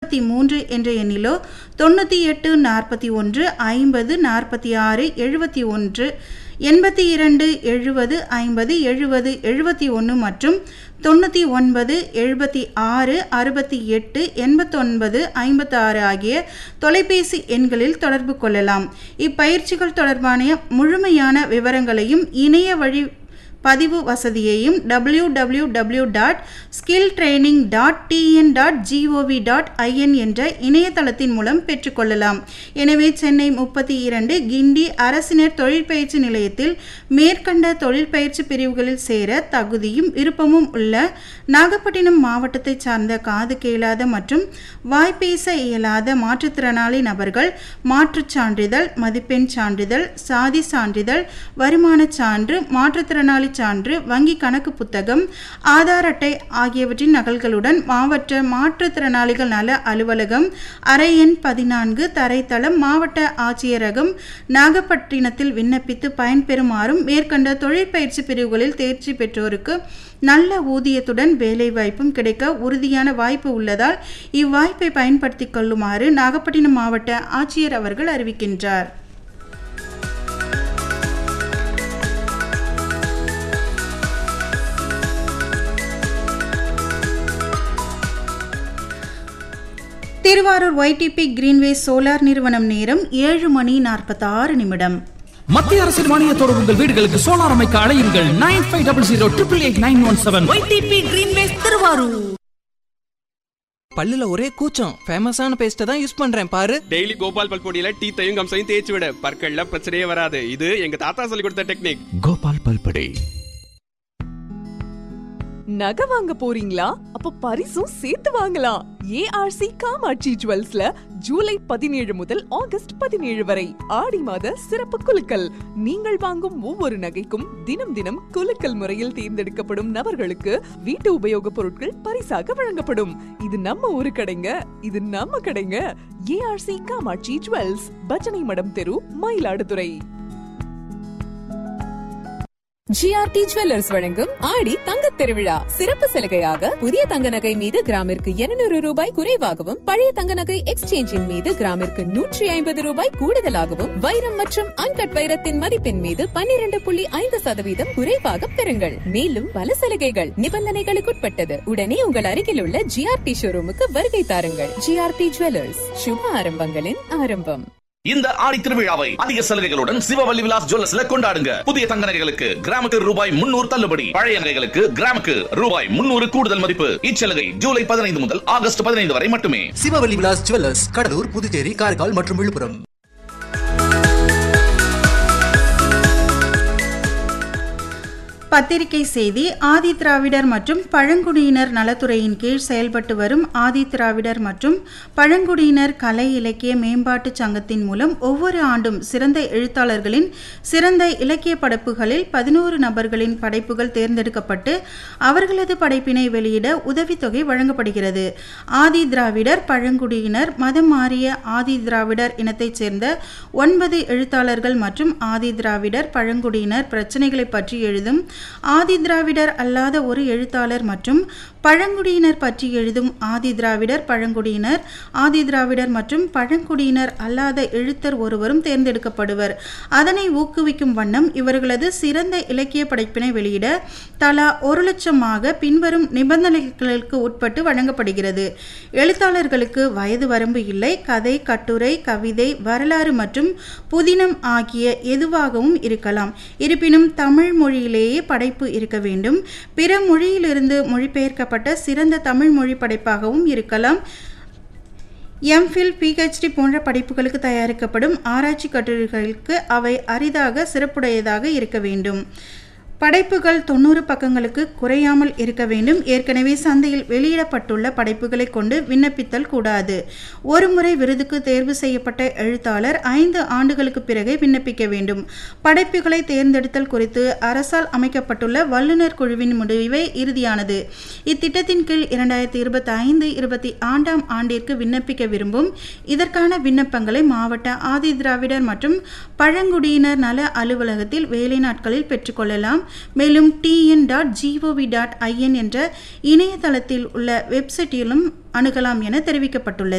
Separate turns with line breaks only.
ஐம்பத்தி மூன்று என்ற எண்ணிலோ தொண்ணூற்றி எட்டு நாற்பத்தி ஒன்று ஐம்பது நாற்பத்தி ஆறு எழுபத்தி ஒன்று எண்பத்தி இரண்டு எழுபது ஐம்பது எழுபது எழுபத்தி ஒன்று மற்றும் தொண்ணூற்றி ஒன்பது எழுபத்தி ஆறு அறுபத்தி எட்டு எண்பத்தொன்பது ஐம்பத்தாறு ஆகிய தொலைபேசி எண்களில் தொடர்பு கொள்ளலாம் இப்பயிற்சிகள் தொடர்பான முழுமையான விவரங்களையும் இணைய வழி பதிவு வசதியையும் W W W dot skill training dot TN dot GOV dot IN என்ற இணையதளத்தின் மூலம் பெற்றுக்கொள்ளலாம் எனவே சென்னை முப்பத்தி இரண்டு கிண்டி அரசினர் தொழிற்பயிற்சி நிலையத்தில் மேற்கண்ட தொழிற்பயிற்சி பிரிவுகளில் சேர தகுதியும் விருப்பமும் உள்ள நாகப்பட்டினம் மாவட்டத்தை சார்ந்த காது கேளாத மற்றும் வாய்ப்பேச இயலாத மாற்றுத்திறனாளி நபர்கள் மாற்றுச் சான்றிதழ் மதிப்பெண் சான்றிதழ் சாதி சான்றிதழ் வருமானச் சான்று மாற்றுத்திறனாளி சான்று வங்கி கணக்கு புத்தகம் ஆதார் அட்டை ஆகியவற்றின் நகல்களுடன் மாவட்ட மாற்றுத்திறனாளிகள் நல அலுவலகம் அறை எண் பதினான்கு தரைத்தளம் மாவட்ட ஆட்சியரகம் நாகப்பட்டினத்தில் விண்ணப்பித்து பயன்பெறுமாறும் மேற்கண்ட தொழிற்பயிற்சி பிரிவுகளில் தேர்ச்சி பெற்றோருக்கு நல்ல ஊதியத்துடன் வேலைவாய்ப்பும் கிடைக்க உறுதியான வாய்ப்பு உள்ளதால் இவ்வாய்ப்பை பயன்படுத்திக் கொள்ளுமாறு நாகப்பட்டினம் மாவட்ட ஆட்சியர் அவர்கள் அறிவிக்கின்றார் திருவாரூர் ஒய்டிபி கிரீன்வே சோலார் நிறுவனம் நேரம் ஏழு மணி நாற்பத்தாறு நிமிடம்
மத்திய அரசின் மானியத்தோடு உங்கள் வீடுகளுக்கு சோலார் அமைக்க அழையுங்கள் nine five double zero triple eight nine one seven
YTP Greenways Thiruvarur
பல்லுல ஒரே கூச்சம் ஃபேமஸான பேஸ்ட்டை தான் யூஸ் பண்றேன் பாரு
டெய்லி கோபால் பல்பொடியில டீத்தையும் கம்சையும் தேய்ச்சி விட பற்கள்ல பிரச்சனையே வராது இது எங்க தாத்தா சொல்லி கொடுத்த டெக்னிக்
கோபால் பல்படே
நகை வாங்க போறீங்களா அப்ப பரிசும் சேர்த்து வாங்கலாம் ஏஆர்சி காமாட்சி ஜுவல்ஸ்ல ஜூலை பதினேழு முதல் ஆகஸ்ட் பதினேழு வரை ஆடி மாத சிறப்பு குலுக்கல் நீங்கள் வாங்கும் ஒவ்வொரு நகைக்கும் தினம் தினம் குலுக்கல் முறையில் தேர்ந்தெடுக்கப்படும் நபர்களுக்கு வீட்டு உபயோகப் பொருட்கள் பரிசாக வழங்கப்படும் இது நம்ம ஊரு கடைங்க இது நம்ம கடைங்க ஏஆர்சி காமாட்சி ஜுவல்ஸ் பஜனை மடம் தெரு மயிலாடுதுறை
ஜிஆர்டி ஜுவல்லர்ஸ் வழங்கும் ஆடி தங்கத் திருவிழா சிறப்பு சலுகையாக புதிய தங்க நகை மீது கிராமிற்கு இருநூறு ரூபாய் குறைவாகவும் பழைய தங்க நகை எக்ஸ்சேஞ்சின் மீது கிராமிற்கு நூற்றி ஐம்பது ரூபாய் கூடுதலாகவும் வைரம் மற்றும் அன்கட் வைரத்தின் மதிப்பின் மீது பன்னிரண்டு புள்ளி ஐந்து சதவீதம் குறைவாக பெறுங்கள் மேலும் பல சலுகைகள் நிபந்தனைகளுக்குட்பட்டது உடனே உங்கள் அருகில் உள்ள ஜிஆர்டி ஷோரூமுக்கு வருகை தாருங்கள் ஜிஆர்டி ஜுவல்லர்ஸ் சுப ஆரம்பங்களின் ஆரம்பம்
இந்த ஆடி திருவிழாவை அதிக சலுகைகளுடன் சிவவல்லி விலாஸ் ஜுவல்லர்ஸ்ல கொண்டாடுங்க புதிய தங்க நகைகளுக்கு கிராமுக்கு ரூபாய் முன்னூறு தள்ளுபடி பழைய நகைகளுக்கு கிராமுக்கு ரூபாய் முன்னூறு கூடுதல் மதிப்பு இச்சலுகை ஜூலை பதினைந்து முதல் ஆகஸ்ட் பதினைந்து வரை மட்டுமே
சிவவல்லி விலாஸ் ஜுவல்லர்ஸ் கடலூர் புதுச்சேரி காரைக்கால் மற்றும் விழுப்புரம்
பத்திரிகை செய்தி ஆதி திராவிடர் மற்றும் பழங்குடியினர் நலத்துறையின் கீழ் செயல்பட்டு வரும் ஆதி திராவிடர் மற்றும் பழங்குடியினர் கலை இலக்கிய மேம்பாட்டு சங்கத்தின் மூலம் ஒவ்வொரு ஆண்டும் சிறந்த எழுத்தாளர்களின் சிறந்த இலக்கிய படைப்புகளில் பதினோரு நபர்களின் படைப்புகள் தேர்ந்தெடுக்கப்பட்டு அவர்களது படைப்பினை வெளியிட உதவித்தொகை வழங்கப்படுகிறது ஆதி திராவிடர் பழங்குடியினர் மதம் மாறிய ஆதி திராவிடர் இனத்தைச் சேர்ந்த ஒன்பது எழுத்தாளர்கள் மற்றும் ஆதி திராவிடர் பழங்குடியினர் பிரச்சனைகளை பற்றி எழுதும் ஆதி திராவிடர் அல்லாத ஒரு எழுத்தாளர் மற்றும் பழங்குடியினர் பற்றி எழுதும் ஆதி திராவிடர் பழங்குடியினர் ஆதி திராவிடர் மற்றும் பழங்குடியினர் அல்லாத எழுத்தர் ஒருவரும் தேர்ந்தெடுக்கப்படுவர் அதனை ஊக்குவிக்கும் வண்ணம் இவர்களது சிறந்த இலக்கிய படைப்பினை வெளியிட தலா ஒரு லட்சமாக பின்வரும் நிபந்தனைகளுக்கு உட்பட்டு வழங்கப்படுகிறது எழுத்தாளர்களுக்கு வயது வரம்பு இல்லை கதை கட்டுரை கவிதை வரலாறு மற்றும் புதினம் ஆகிய எதுவாகவும் இருக்கலாம் இருப்பினும் தமிழ் மொழியிலேயே படைப்பு இருக்க வேண்டும் பிற மொழியிலிருந்து மொழிபெயர்க்கப்பட்ட சிறந்த தமிழ் மொழி படைப்பாகவும் இருக்கலாம் எம்ஃபில் பிஹெச்டி போன்ற படிப்புகளுக்கு தயாரிக்கப்படும் ஆராய்ச்சி கட்டுரைகளுக்கு அவை அரிதாக சிறப்புடையதாக இருக்க வேண்டும் படைப்புகள் தொண்ணூறு பக்கங்களுக்கு குறையாமல் இருக்க வேண்டும் ஏற்கனவே சந்தையில் வெளியிடப்பட்டுள்ள படைப்புகளை கொண்டு விண்ணப்பித்தல் கூடாது ஒருமுறை விருதுக்கு தேர்வு செய்யப்பட்ட எழுத்தாளர் ஐந்து ஆண்டுகளுக்கு பிறகே விண்ணப்பிக்க வேண்டும் படைப்புகளை தேர்ந்தெடுத்தல் குறித்து அரசால் அமைக்கப்பட்டுள்ள வல்லுநர் குழுவின் முடிவே இறுதியானது இத்திட்டத்தின் கீழ் இரண்டாயிரத்தி இருபத்தி ஐந்து இருபத்தி ஆண்டாம் ஆண்டிற்கு விண்ணப்பிக்க விரும்பும் இதற்கான விண்ணப்பங்களை மாவட்ட ஆதி திராவிடர் மற்றும் பழங்குடியினர் நல அலுவலகத்தில் வேலை நாட்களில் பெற்றுக்கொள்ளலாம் மேலும் TN dot GOV dot IN என்ற இணையதளத்தில் உள்ள வெப்சைட்டிலும் அணுகலாம் என தெரிவிக்கப்பட்டுள்ளது